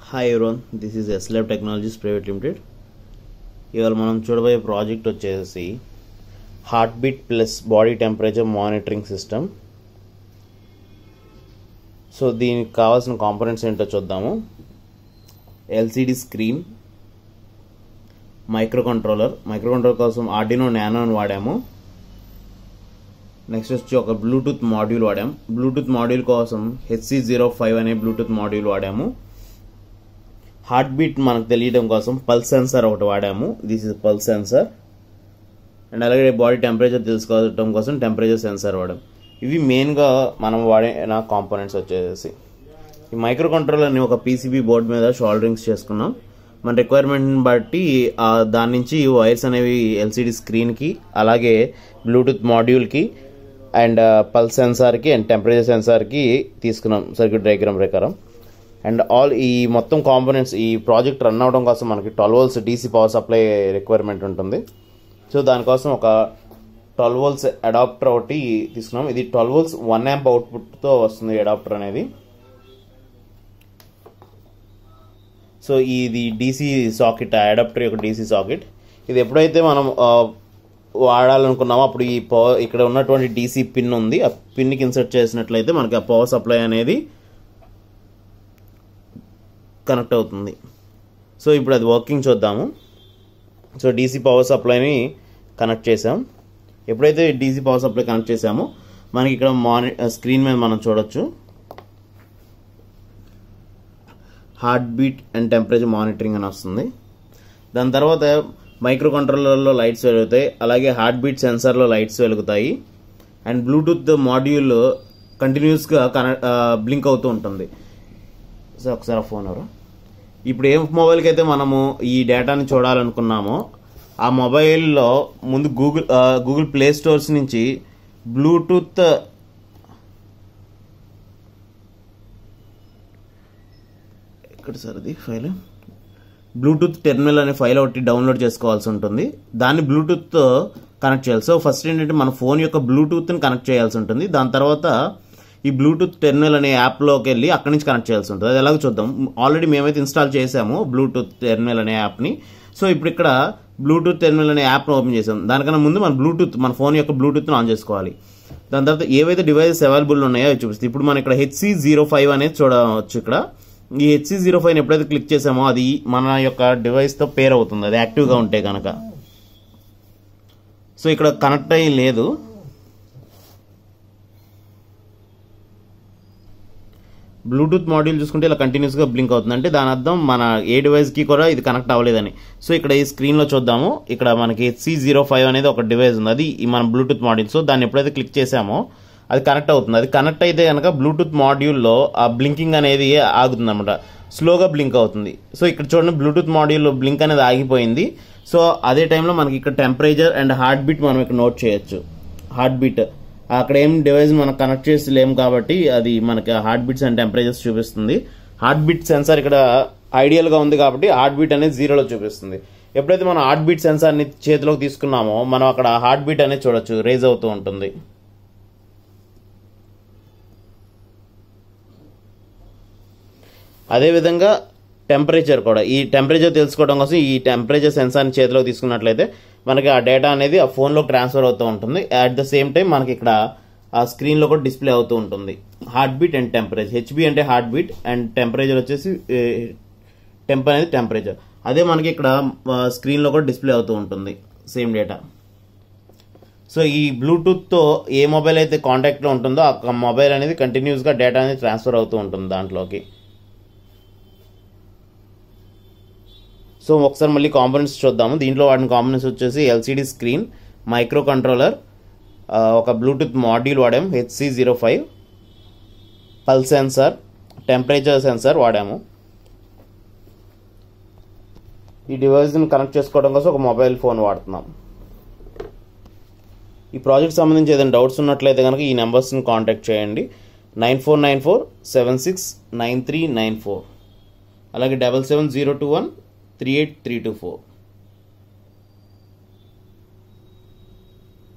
hi everyone this is eslab technologies private limited ఇవాళ మనం చూడబోయే ప్రాజెక్ట్ వచ్చేసి heart beat plus body temperature monitoring system so దీనికి కావాల్సిన కాంపోనెంట్స్ ఏంటో చూద్దాము LCD screen micro controller micro controller కోసం ఆర్డినో నానో అని వాడాము నెక్స్ట్ వచ్చి ఒక బ్లూటూత్ మాడ్యూల్ వాడాం బ్లూటూత్ మాడ్యూల్ కోసం హెచ్సి జీరో ఫైవ్ అనే బ్లూటూత్ మాడ్యూల్ వాడాము హార్ట్ బీట్ మనకు తెలియడం కోసం పల్స్ సెన్సార్ ఒకటి వాడాము this is pulse sensor and అలాగే బాడీ టెంపరేచర్ తెలుసుకోవడం కోసం టెంపరేచర్ సెన్సార్ వాడాం ఇవి మెయిన్గా మనం వాడిన కాంపోనెంట్స్ వచ్చేసి ఈ మైక్రో కంట్రోలర్ని ఒక పీసీబీ బోర్డ్ మీద షోల్డరింగ్స్ చేసుకున్నాం మన రిక్వైర్మెంట్ని బట్టి ఆ దాని నుంచి వైర్స్ అనేవి ఎల్సిడి స్క్రీన్కి అలాగే బ్లూటూత్ మాడ్యూల్కి అండ్ పల్స్ సెన్సార్కి అండ్ టెంపరేచర్ సెన్సార్కి తీసుకున్నాం సర్క్యూట్ డయాగ్రామ్ ప్రకారం అండ్ ఆల్ ఈ మొత్తం కాంపోనెంట్స్ ఈ ప్రాజెక్ట్ రన్ అవడం కోసం మనకి twelve volts DC power supply requirement ఉంటుంది సో దానికోసం ఒక ట్వెల్వ్ వోల్స్ అడాప్టర్ ఒకటి తీసుకున్నాం ఇది ట్వెల్వ్ వోల్స్ వన్ యాంప్ అవుట్పుట్తో వస్తుంది అడాప్టర్ అనేది సో ఇది డీసీ సాకెట్ అడాప్టర్ యొక్క డీసీ సాకెట్ ఇది ఎప్పుడైతే మనం వాడాలనుకున్నామో అప్పుడు ఈ పవర్ ఇక్కడ ఉన్నటువంటి డీసీ పిన్ ఉంది ఆ పిన్కి ఇన్సర్ట్ చేసినట్లయితే మనకి ఆ పవర్ సప్లై అనేది కనెక్ట్ అవుతుంది సో ఇప్పుడు అది వర్కింగ్ చూద్దాము సో డీసీ పవర్ సప్లైని కనెక్ట్ చేసాం ఎప్పుడైతే డీసీ పవర్ సప్లై కనెక్ట్ చేసామో మనకి ఇక్కడ మాని స్క్రీన్ మీద మనం చూడొచ్చు heart beat and temperature monitoring అని వస్తుంది దాని తర్వాత మైక్రో కంట్రోలర్లో లైట్స్ వెలుగుతాయి అలాగే హార్ట్ బీట్ సెన్సార్లో లైట్స్ వెలుగుతాయి అండ్ బ్లూటూత్ మాడ్యూల్ కంటిన్యూస్గా కనెక్ట్ బ్లింక్ అవుతూ ఉంటుంది సో ఒకసారి ఫోన్ ఎవరు ఇప్పుడు ఏ మొబైల్కి అయితే మనము ఈ డేటాని చూడాలనుకున్నామో ఆ మొబైల్లో ముందు గూగుల్ గూగుల్ ప్లే స్టోర్స్ నుంచి బ్లూటూత్ ఎక్కడ సార్ అది ఫైల్ బ్లూటూత్ టెర్మినల్ అనే ఫైల్ ఒకటి డౌన్లోడ్ చేసుకోవాల్సి ఉంటుంది దాన్ని బ్లూటూత్ కనెక్ట్ చేయాలి సో ఫస్ట్ ఏంటంటే మన ఫోన్ యొక్క బ్లూటూత్ని కనెక్ట్ చేయాల్సి ఉంటుంది దాని తర్వాత ఈ బ్లూటూత్ టెర్మినల్ అనే యాప్లోకి వెళ్ళి అక్కడి నుంచి కనెక్ట్ చేయాల్సి ఉంటుంది అది ఎలాగో చూద్దాం ఆల్రెడీ మేమైతే ఇన్స్టాల్ చేసాము బ్లూటూత్ టెర్మినల్ అనే యాప్ని సో ఇప్పుడు ఇక్కడ బ్లూటూత్ టెర్మినల్ అనే యాప్ను ఓపెన్ చేసాం దానికన్నా ముందు మన బ్లూటూత్ మన ఫోన్ యొక్క బ్లూటూత్ను ఆన్ చేసుకోవాలి దాని తర్వాత ఏవైతే డివైసెస్ అవైలబుల్ ఉన్నాయో అవి చూపిస్తుంది ఇప్పుడు మనం ఇక్కడ హెచ్సి జీరో ఫైవ్ అనేది చూడవచ్చు ఇక్కడ ఈ హెచ్సి జీరో ఫైవ్ ఎప్పుడైతే క్లిక్ చేసామో అది మన యొక్క డివైస్తో పేర్ అవుతుంది అది యాక్టివ్గా ఉంటే కనుక సో ఇక్కడ కనెక్ట్ అయ్యి లేదు బ్లూటూత్ మాడ్యూల్ చూసుకుంటే ఇలా కంటిన్యూస్గా బ్లింక్ అవుతుంది అంటే దాని అర్థం మన ఏ డివైస్కి కూడా ఇది కనెక్ట్ అవ్వలేదని సో ఇక్కడ ఈ స్క్రీన్లో చూద్దాము ఇక్కడ మనకి హెచ్సి జీరో ఫైవ్ అనేది ఒక డివైస్ ఉంది అది మన బ్లూటూత్ మాడ్యూల్ సో దాన్ని ఎప్పుడైతే క్లిక్ చేసామో అది కనెక్ట్ అవుతుంది అది కనెక్ట్ అయితే కనుక బ్లూటూత్ మాడ్యూల్లో ఆ బ్లింకింగ్ అనేది ఆగుతుంది అనమాట స్లోగా బ్లింక్ అవుతుంది సో ఇక్కడ చూడండి బ్లూటూత్ మాడ్యూల్లో బ్లింక్ అనేది ఆగిపోయింది సో అదే టైంలో మనకి ఇక్కడ టెంపరేచర్ అండ్ హార్ట్ బీట్ మనం ఇక్కడ నోట్ చేయొచ్చు హార్ట్ బీట్ అక్కడ ఏం డివైస్ మనం కనెక్ట్ చేసి లేము కాబట్టి అది మనకి హార్ట్ బీట్స్ అండ్ టెంపరేచర్స్ చూపిస్తుంది హార్ట్ బీట్ సెన్సార్ ఇక్కడ ఐడియల్గా ఉంది కాబట్టి హార్ట్ బీట్ అనేది జీరోలో చూపిస్తుంది ఎప్పుడైతే మనం హార్ట్ బీట్ సెన్సార్ని చేతిలోకి తీసుకున్నామో మనం అక్కడ హార్ట్ బీట్ అనేది చూడొచ్చు రేజ్ అవుతూ ఉంటుంది అదేవిధంగా టెంపరేచర్ కూడా ఈ టెంపరేచర్ తెలుసుకోవడం కోసం ఈ టెంపరేచర్ సెన్సార్ని చేతిలో తీసుకున్నట్లయితే మనకి ఆ డేటా అనేది ఆ ఫోన్లో ట్రాన్స్ఫర్ అవుతూ ఉంటుంది అట్ ద సేమ్ టైం మనకి ఇక్కడ ఆ స్క్రీన్లో కూడా డిస్ప్లే అవుతూ ఉంటుంది heart beat and temperature HB అంటే హార్ట్ బీట్ అండ్ టెంపరేచర్ వచ్చేసి టెంప్ అనేది టెంపరేచర్ అదే మనకి ఇక్కడ స్క్రీన్లో కూడా డిస్ప్లే అవుతూ ఉంటుంది సేమ్ డేటా సో ఈ బ్లూటూత్తో ఏ మొబైల్ అయితే కాంటాక్ట్లో ఉంటుందో ఆ మొబైల్ అనేది కంటిన్యూస్గా డేటా అనేది ట్రాన్స్ఫర్ అవుతూ ఉంటుంది దాంట్లోకి సో ఒకసారి మళ్ళీ కాంపోనెంట్స్ చూద్దాము దీంట్లో వాడిన కాంపోనెంట్స్ వచ్చేసి ఎల్సిడి స్క్రీన్ మైక్రో కంట్రోలర్ ఒక బ్లూటూత్ మాడ్యూల్ వాడాము HC zero five pulse sensor temperature sensor వాడాము ఈ డివైస్ని కనెక్ట్ చేసుకోవడం కోసం ఒక మొబైల్ ఫోన్ వాడుతున్నాం ఈ ప్రాజెక్ట్ సంబంధించి ఏదైనా డౌట్స్ ఉన్నట్లయితే కనుక ఈ నెంబర్స్ని కాంటాక్ట్ చేయండి nine four nine four seven six nine three nine four అలాగే double seven zero two one three eight three two four